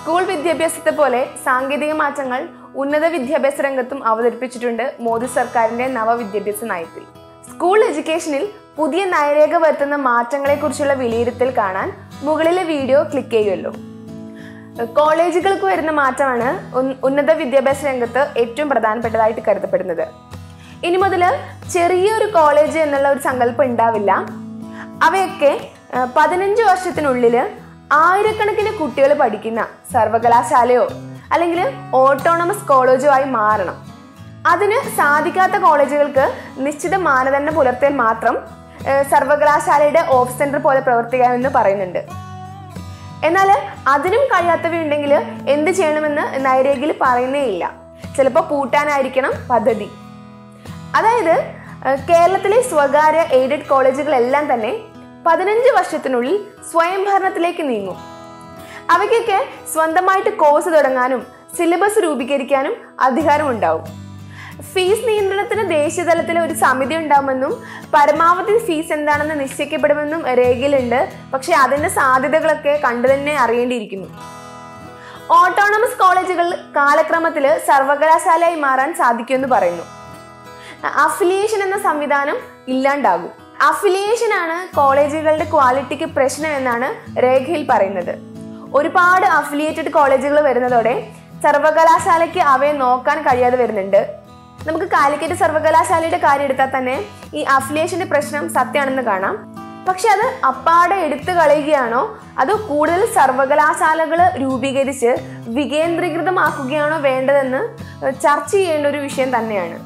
school വിദ്യാഭ്യാസത്തെ പോലെ സാങ്കേതിക മാറ്റങ്ങൾ ഉന്നത വിദ്യാഭ്യാസ രംഗത്തും അവതരിപ്പിച്ചിട്ടുണ്ട് മോദി സർക്കാരിന്റെ നവവിദ്യാഭ്യാസ നയത്തിൽ സ്കൂൾ എഡ്യൂക്കേഷനിൽ പുതിയ നയരേഖ വരുത്തുന്ന മാറ്റങ്ങളെക്കുറിച്ചുള്ള വിലയിരുത്തൽ കാണാൻ മുകളിലെ വീഡിയോ ക്ലിക്ക് ചെയ്യുമല്ലോ കോളേജുകൾക്ക് വരുന്ന മാറ്റമാണ് ഉൻ- ഉന്നത വിദ്യാഭ്യാസ രംഗത്ത് ഏറ്റവും പ്രധാനപ്പെട്ടതായിട്ട് കരുതപ്പെടുന്നത് ഇനി മുതൽ ചെറിയൊരു കോളേജ് എന്നുള്ള ഒരു സങ്കല്പം ഉണ്ടാവില്ല അവയൊക്കെ ആ, പതിനഞ്ച് വർഷത്തിനുള്ളിൽ ആയിരക്കണക്കിന് കുട്ടികൾ പഠിക്കുന്ന സർവകലാശാലയോ അല്ലെങ്കിൽ ഓട്ടോണമസ് കോളേജോ ആയി മാറണം അതിന് സാധിക്കാത്ത കോളേജുകൾക്ക് നിശ്ചിത മാനദണ്ഡം പുലർത്തിയാൽ മാത്രം ആ, സർവകലാശാലയുടെ ഓഫ് സെന്റർ പോലെ പ്രവർത്തിക്കാമെന്ന് പറയുന്നുണ്ട് എന്നാൽ അതിനും കഴിയാത്തവയുണ്ടെങ്കിൽ എന്ത് ചെയ്യണമെന്ന് നൈരേഖയിൽ പറയുന്നേ ഇല്ല ചിലപ്പോൾ പൂട്ടാനായിരിക്കണം പദ്ധതി അതായത് ഏഹ്, കേരളത്തിലെ സ്വകാര്യ എയ്ഡഡ് കോളേജുകളെല്ലാം തന്നെ പതിനഞ്ച് വർഷത്തിനുള്ളിൽ സ്വയം ഭരണത്തിലേക്ക് നീങ്ങും അവയ്ക്കൊക്കെ സ്വന്തമായിട്ട് കോഴ്സ് തുടങ്ങാനും സിലബസ് രൂപീകരിക്കാനും അധികാരമുണ്ടാവും ഫീസ് നിയന്ത്രണത്തിന് ദേശീയ തലത്തിൽ ഒരു സമിതി ഉണ്ടാവുമെന്നും പരമാവധി ഫീസ് എന്താണെന്ന് നിശ്ചയിക്കപ്പെടുമെന്നും രേഖയിലുണ്ട് പക്ഷെ അതിന്റെ സാധ്യതകളൊക്കെ കണ്ടു തന്നെ അറിയേണ്ടിയിരിക്കുന്നു ഓട്ടോണമസ് കോളേജുകൾ കാലക്രമത്തിൽ സർവകലാശാലയായി മാറാൻ സാധിക്കുമെന്ന് പറയുന്നു അഫിലിയേഷൻ എന്ന സംവിധാനം ഇല്ലാണ്ടാകും അഫിലിയേഷൻ ആണ് കോളേജുകളുടെ ക്വാളിറ്റിക്ക് പ്രശ്നം എന്നാണ് രേഖയിൽ പറയുന്നത് ഒരുപാട് അഫിലിയേറ്റഡ് കോളേജുകൾ വരുന്നതോടെ സർവകലാശാലയ്ക്ക് അവയെ നോക്കാൻ കഴിയാതെ വരുന്നുണ്ട് നമുക്ക് കാലിക്കറ്റ് സർവകലാശാലയുടെ കാര്യം എടുത്താൽ തന്നെ ഈ അഫിലിയേഷന്റെ പ്രശ്നം സത്യമാണെന്ന് കാണാം പക്ഷെ അത് അപ്പാടെ എടുത്തു കളയുകയാണോ അതോ കൂടുതൽ സർവകലാശാലകൾ രൂപീകരിച്ച് വികേന്ദ്രീകൃതമാക്കുകയാണോ വേണ്ടതെന്ന് ചർച്ച ചെയ്യേണ്ട ഒരു വിഷയം തന്നെയാണ്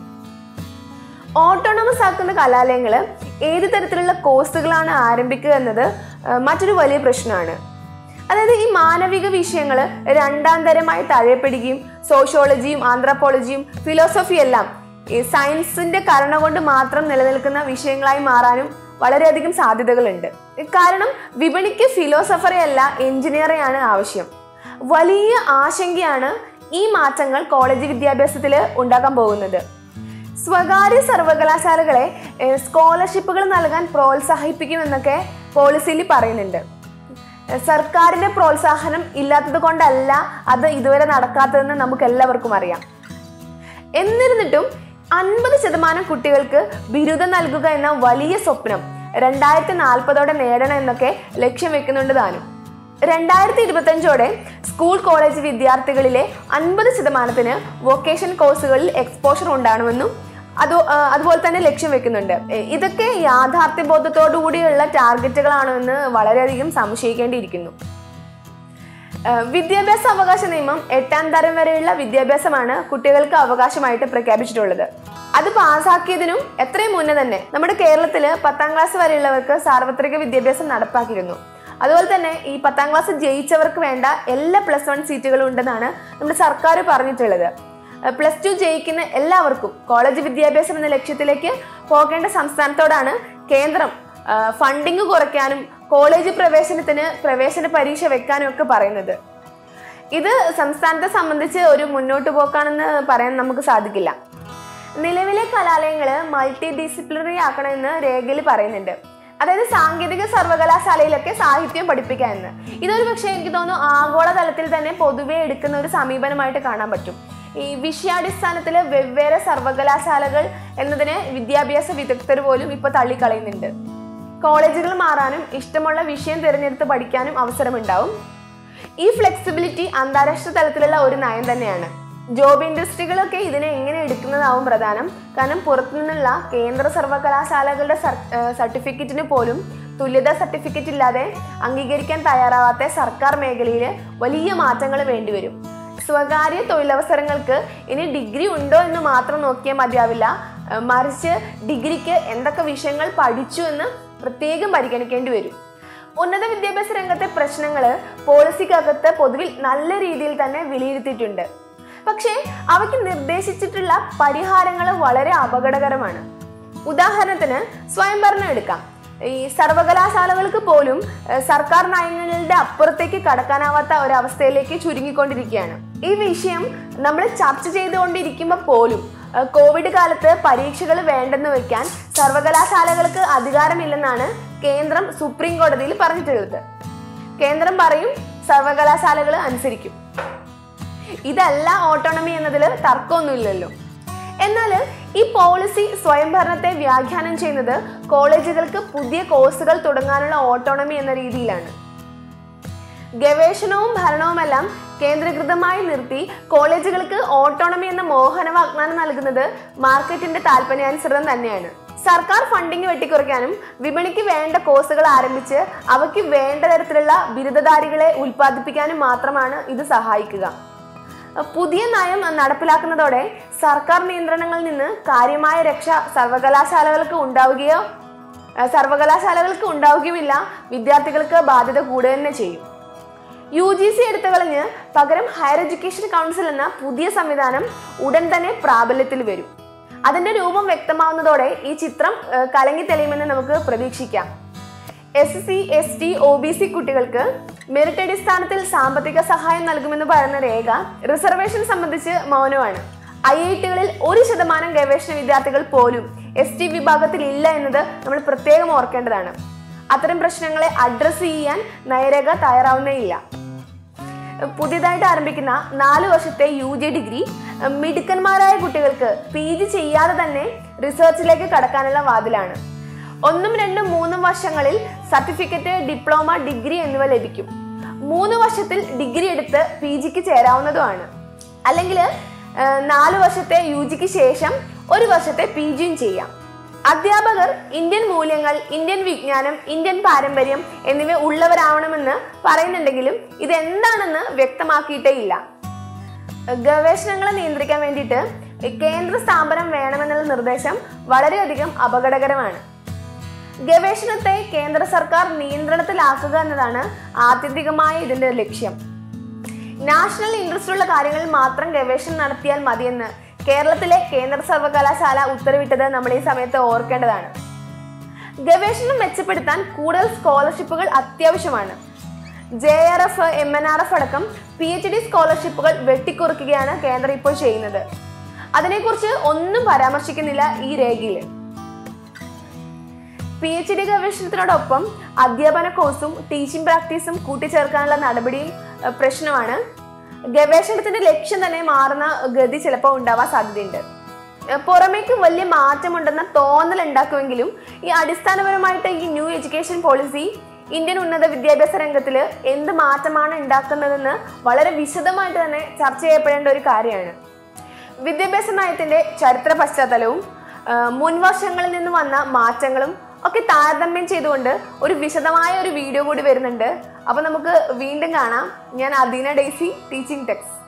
ഓട്ടോണമസ് ആക്കുന്ന കലാലയങ്ങൾ ഏത് തരത്തിലുള്ള കോഴ്സുകളാണ് ആരംഭിക്കുക എന്നത് ആ, മറ്റൊരു വലിയ പ്രശ്നമാണ് അതായത് ഈ മാനവിക വിഷയങ്ങൾ രണ്ടാം തരമായി തഴയപ്പെടുകയും സോഷ്യോളജിയും ആന്ത്രപ്പോളജിയും ഫിലോസഫിയും എല്ലാം ഈ സയൻസിന്റെ കരുണ കൊണ്ട് മാത്രം നിലനിൽക്കുന്ന വിഷയങ്ങളായി മാറാനും വളരെയധികം സാധ്യതകളുണ്ട് കാരണം വിപണിക്ക് ഫിലോസഫറെയല്ല എഞ്ചിനീയറെയാണ് ആവശ്യം വലിയ ആശങ്കയാണ് ഈ മാറ്റങ്ങൾ കോളേജ് വിദ്യാഭ്യാസത്തിൽ ഉണ്ടാക്കാൻ പോകുന്നത് സ്വകാര്യ സർവകലാശാലകളെ ഏഹ്, സ്കോളർഷിപ്പുകൾ നൽകാൻ പ്രോത്സാഹിപ്പിക്കുമെന്നൊക്കെ പോളിസിയിൽ പറയുന്നുണ്ട് ഏഹ്, സർക്കാരിന്റെ പ്രോത്സാഹനം ഇല്ലാത്തത് കൊണ്ടല്ല അത് ഇതുവരെ നടക്കാത്തതെന്ന് നമുക്ക് എല്ലാവർക്കും അറിയാം എന്നിരുന്നിട്ടും അൻപത് ശതമാനം കുട്ടികൾക്ക് ബിരുദം നൽകുക എന്ന വലിയ സ്വപ്നം രണ്ടായിരത്തി നാൽപ്പതോടെ നേടണം എന്നൊക്കെ ലക്ഷ്യം വെക്കുന്നുണ്ട് താനും രണ്ടായിരത്തി ഇരുപത്തഞ്ചോടെ സ്കൂൾ കോളേജ് വിദ്യാർത്ഥികളിലെ അൻപത് ശതമാനത്തിന് വൊക്കേഷൻ കോഴ്സുകളിൽ എക്സ്പോഷർ ഉണ്ടാകണമെന്നും അത് ആ, അതുപോലെ തന്നെ ലക്ഷ്യം വെക്കുന്നുണ്ട് എ, ഇതൊക്കെ യാഥാർത്ഥ്യബോധത്തോടു കൂടിയുള്ള ടാർഗറ്റുകളാണോ എന്ന് വളരെയധികം സംശയിക്കേണ്ടിയിരിക്കുന്നു ഏഹ് വിദ്യാഭ്യാസ അവകാശ നിയമം എട്ടാം തരം വരെയുള്ള വിദ്യാഭ്യാസമാണ് കുട്ടികൾക്ക് അവകാശമായിട്ട് പ്രഖ്യാപിച്ചിട്ടുള്ളത് അത് പാസ്സാക്കിയതിനും എത്രയും മുന്നേ തന്നെ നമ്മുടെ കേരളത്തിൽ പത്താം ക്ലാസ് വരെയുള്ളവർക്ക് സാർവത്രിക വിദ്യാഭ്യാസം നടപ്പാക്കിയിരുന്നു അതുപോലെ തന്നെ ഈ പത്താം ക്ലാസ് ജയിച്ചവർക്ക് വേണ്ട എല്ലാ പ്ലസ് വൺ സീറ്റുകളും ഉണ്ടെന്നാണ് നമ്മുടെ സർക്കാർ പറഞ്ഞിട്ടുള്ളത് പ്ലസ് ടു ജയിക്കുന്ന എല്ലാവർക്കും കോളേജ് വിദ്യാഭ്യാസം എന്ന ലക്ഷ്യത്തിലേക്ക് പോകേണ്ട സംസ്ഥാനത്തോടാണ് കേന്ദ്രം ഫണ്ടിങ് കുറയ്ക്കാനും കോളേജ് പ്രവേശനത്തിന് പ്രവേശന പരീക്ഷ വെക്കാനും ഒക്കെ പറയുന്നത് ഇത് സംസ്ഥാനത്തെ സംബന്ധിച്ച് ഒരു മുന്നോട്ട് പോക്കാണെന്ന് പറയാൻ നമുക്ക് സാധിക്കില്ല നിലവിലെ കലാലയങ്ങൾ മൾട്ടി ഡിസിപ്ലിനറി ആക്കണമെന്ന് രേഖയിൽ പറയുന്നുണ്ട് അതായത് സാങ്കേതിക സർവകലാശാലയിലൊക്കെ സാഹിത്യം പഠിപ്പിക്കാമെന്ന് ഇതൊരു പക്ഷേ എനിക്ക് തോന്നുന്നു ആഗോളതലത്തിൽ തന്നെ പൊതുവെ എടുക്കുന്ന ഒരു സമീപനമായിട്ട് കാണാൻ പറ്റും ഈ വിഷയാടിസ്ഥാനത്തിൽ വെവ്വേറെ സർവകലാശാലകൾ എന്നതിനെ വിദ്യാഭ്യാസ വിദഗ്ധർ പോലും ഇപ്പോൾ തള്ളിക്കളയുന്നുണ്ട് കോളേജുകൾ മാറാനും ഇഷ്ടമുള്ള വിഷയം തിരഞ്ഞെടുത്ത് പഠിക്കാനും അവസരമുണ്ടാവും ഈ ഫ്ലെക്സിബിലിറ്റി അന്താരാഷ്ട്ര തലത്തിലുള്ള ഒരു നയം തന്നെയാണ് ജോബ് ഇൻഡസ്ട്രികളൊക്കെ ഇതിനെ എങ്ങനെ എടുക്കുന്നതാവും പ്രധാനം കാരണം പുറത്തുനിന്നുള്ള കേന്ദ്ര സർവകലാശാലകളുടെ സർട്ടിഫിക്കറ്റിന് പോലും തുല്യതാ സർട്ടിഫിക്കറ്റ് ഇല്ലാതെ അംഗീകരിക്കാൻ തയ്യാറാവാത്ത സർക്കാർ മേഖലയിൽ വലിയ മാറ്റങ്ങൾ വേണ്ടിവരും സ്വകാര്യ തൊഴിലവസരങ്ങൾക്ക് ഇനി ഡിഗ്രി ഉണ്ടോ എന്ന് മാത്രം നോക്കിയാൽ മതിയാവില്ല ഏഹ് മറിച്ച് ഡിഗ്രിക്ക് എന്തൊക്കെ വിഷയങ്ങൾ പഠിച്ചു എന്ന് പ്രത്യേകം പരിഗണിക്കേണ്ടി വരും ഉന്നത വിദ്യാഭ്യാസ രംഗത്തെ പ്രശ്നങ്ങൾ പോളിസിക്കകത്ത് പൊതുവിൽ നല്ല രീതിയിൽ തന്നെ വിലയിരുത്തിയിട്ടുണ്ട് പക്ഷേ അവയ്ക്ക് നിർദ്ദേശിച്ചിട്ടുള്ള പരിഹാരങ്ങൾ വളരെ അപകടകരമാണ് ഉദാഹരണത്തിന് സ്വയംഭരണം എടുക്കാം ഈ സർവകലാശാലകൾക്ക് പോലും ഏഹ്, സർക്കാർ നയങ്ങളുടെ അപ്പുറത്തേക്ക് കടക്കാനാവാത്ത ഒരവസ്ഥയിലേക്ക് ചുരുങ്ങിക്കൊണ്ടിരിക്കുകയാണ് ഈ വിഷയം നമ്മൾ ചർച്ച ചെയ്തുകൊണ്ടിരിക്കുമ്പോൾ പോലും ഏഹ്, കോവിഡ് കാലത്ത് പരീക്ഷകൾ വേണ്ടെന്ന് വെക്കാൻ സർവകലാശാലകൾക്ക് അധികാരമില്ലെന്നാണ് കേന്ദ്രം സുപ്രീം കോടതിയിൽ പറഞ്ഞിട്ടുള്ളത് കേന്ദ്രം പറയും സർവകലാശാലകൾ അനുസരിക്കും ഇതല്ല ഓട്ടോണമി എന്നതിൽ തർക്കമൊന്നുമില്ലല്ലോ എന്നാൽ ഈ പോളിസി സ്വയംഭരണത്തെ വ്യാഖ്യാനം ചെയ്യുന്നത് കോളേജുകൾക്ക് പുതിയ കോഴ്സുകൾ തുടങ്ങാനുള്ള ഓട്ടോണമി എന്ന രീതിയിലാണ് ഗവേഷണവും ഭരണവുമെല്ലാം കേന്ദ്രീകൃതമായി നിർത്തി കോളേജുകൾക്ക് ഓട്ടോണമി എന്ന മോഹന വാഗ്ദാനം നൽകുന്നത് മാർക്കറ്റിന്റെ താല്പര്യാനുസൃതം തന്നെയാണ് സർക്കാർ ഫണ്ടിങ് വെട്ടിക്കുറയ്ക്കാനും വിപണിക്ക് വേണ്ട കോഴ്സുകൾ ആരംഭിച്ച് അവയ്ക്ക് വേണ്ട തരത്തിലുള്ള ബിരുദധാരികളെ ഉൽപ്പാദിപ്പിക്കാനും മാത്രമാണ് ഇത് സഹായിക്കുക പുതിയ നയം നടപ്പിലാക്കുന്നതോടെ സർക്കാർ നിയന്ത്രണങ്ങളിൽ നിന്ന് കാര്യമായ രക്ഷ സർവകലാശാലകൾക്ക് ഉണ്ടാവുകയോ അഹ് സർവകലാശാലകൾക്ക് ഉണ്ടാവുകയുമില്ല വിദ്യാർത്ഥികൾക്ക് ബാധ്യത കൂടുക തന്നെ ചെയ്യും യു ജി സി എടുത്തു കളഞ്ഞ് പകരം ഹയർ എഡ്യൂക്കേഷൻ കൗൺസിൽ എന്ന പുതിയ സംവിധാനം ഉടൻ തന്നെ പ്രാബല്യത്തിൽ വരും അതിന്റെ രൂപം വ്യക്തമാവുന്നതോടെ ഈ ചിത്രം ഏഹ്, കലങ്ങി തെളിയുമെന്ന് നമുക്ക് പ്രതീക്ഷിക്കാം S C S T O B C കുട്ടികൾക്ക് മെറിറ്റ് അടിസ്ഥാനത്തിൽ സാമ്പത്തിക സഹായം നൽകുമെന്ന് പറയുന്ന രേഖ റിസർവേഷൻ സംബന്ധിച്ച് മൗനമാണ് ഐ ഐ ടികളിൽ ഒരു ശതമാനം ഗവേഷണ വിദ്യാർത്ഥികൾ പോലും എസ് ടി വിഭാഗത്തിൽ ഇല്ല എന്നത് നമ്മൾ പ്രത്യേകം ഓർക്കേണ്ടതാണ് അത്തരം പ്രശ്നങ്ങളെ അഡ്രസ്സ് ചെയ്യാൻ നയരേഖ തയ്യാറാവുന്നേയില്ല പുതിയതായിട്ട് ആരംഭിക്കുന്ന നാല് വർഷത്തെ യു ജി ഡിഗ്രി അഹ് മിടുക്കന്മാരായ കുട്ടികൾക്ക് പി ജി ചെയ്യാതെ തന്നെ റിസർച്ചിലേക്ക് കടക്കാനുള്ള വാതിലാണ് ഒന്നും രണ്ടും മൂന്നും വർഷങ്ങളിൽ സർട്ടിഫിക്കറ്റ് ഡിപ്ലോമ ഡിഗ്രി എന്നിവ ലഭിക്കും മൂന്ന് വർഷത്തിൽ ഡിഗ്രി എടുത്ത് പി ജിക്ക് ചേരാവുന്നതുമാണ് അല്ലെങ്കിൽ നാല് വർഷത്തെ യു ജിക്ക് ശേഷം ഒരു വർഷത്തെ പി ജിയും ചെയ്യാം അധ്യാപകർ ഇന്ത്യൻ മൂല്യങ്ങൾ ഇന്ത്യൻ വിജ്ഞാനം ഇന്ത്യൻ പാരമ്പര്യം എന്നിവ ഉള്ളവരാവണമെന്ന് പറയുന്നുണ്ടെങ്കിലും ഇതെന്താണെന്ന് വ്യക്തമാക്കിയിട്ടേ ഇല്ല ഗവേഷണങ്ങളെ നിയന്ത്രിക്കാൻ വേണ്ടിയിട്ട് കേന്ദ്ര സ്ഥാപനം വേണമെന്നുള്ള നിർദ്ദേശം വളരെയധികം അപകടകരമാണ് ഗവേഷണത്തെ കേന്ദ്ര സർക്കാർ നിയന്ത്രണത്തിലാക്കുക എന്നതാണ് ആത്യന്തികമായ ഇതിന്റെ ലക്ഷ്യം നാഷണൽ ഇൻട്രസ്റ്റ് ഉള്ള കാര്യങ്ങളിൽ മാത്രം ഗവേഷണം നടത്തിയാൽ മതിയെന്ന് കേരളത്തിലെ കേന്ദ്ര സർവകലാശാല ഉത്തരവിട്ടത് നമ്മൾ ഈ സമയത്ത് ഓർക്കേണ്ടതാണ് ഗവേഷണം മെച്ചപ്പെടുത്താൻ കൂടുതൽ സ്കോളർഷിപ്പുകൾ അത്യാവശ്യമാണ് J R F M N R F അടക്കം പി എച്ച് ഡി സ്കോളർഷിപ്പുകൾ വെട്ടിക്കുറയ്ക്കുകയാണ് കേന്ദ്രം ഇപ്പോൾ ചെയ്യുന്നത് അതിനെക്കുറിച്ച് ഒന്നും പരാമർശിക്കുന്നില്ല ഈ രേഖയിൽ പി എച്ച് ഡി ഗവേഷണത്തിനോടൊപ്പം അധ്യാപന കോഴ്സും ടീച്ചിങ് പ്രാക്ടീസും കൂട്ടിച്ചേർക്കാനുള്ള നടപടിയും അഹ്, പ്രശ്നമാണ് ഗവേഷണത്തിന്റെ ലക്ഷ്യം തന്നെ മാറുന്ന ഗതി ചിലപ്പോൾ ഉണ്ടാവാൻ സാധ്യതയുണ്ട് അഹ് പുറമേക്ക് വലിയ മാറ്റമുണ്ടെന്ന തോന്നൽ ഉണ്ടാക്കുമെങ്കിലും ഈ അടിസ്ഥാനപരമായിട്ട് ഈ ന്യൂ എഡ്യൂക്കേഷൻ പോളിസി ഇന്ത്യൻ ഉന്നത വിദ്യാഭ്യാസ രംഗത്തിൽ എന്ത് മാറ്റമാണ് ഉണ്ടാക്കുന്നതെന്ന് വളരെ വിശദമായിട്ട് തന്നെ ചർച്ച ചെയ്യപ്പെടേണ്ട ഒരു കാര്യമാണ് വിദ്യാഭ്യാസ നയത്തിന്റെ ചരിത്ര പശ്ചാത്തലവും ആ, മുൻ വർഷങ്ങളിൽ നിന്ന് വന്ന മാറ്റങ്ങളും ഒക്കെ താരതമ്യം ചെയ്തുകൊണ്ട് ഒരു വിശദമായ ഒരു വീഡിയോ കൂടി വരുന്നുണ്ട് അപ്പൊ നമുക്ക് വീണ്ടും കാണാം ഞാൻ അദീന ഡെയ്സി ടീച്ചിങ് ടെക്സ്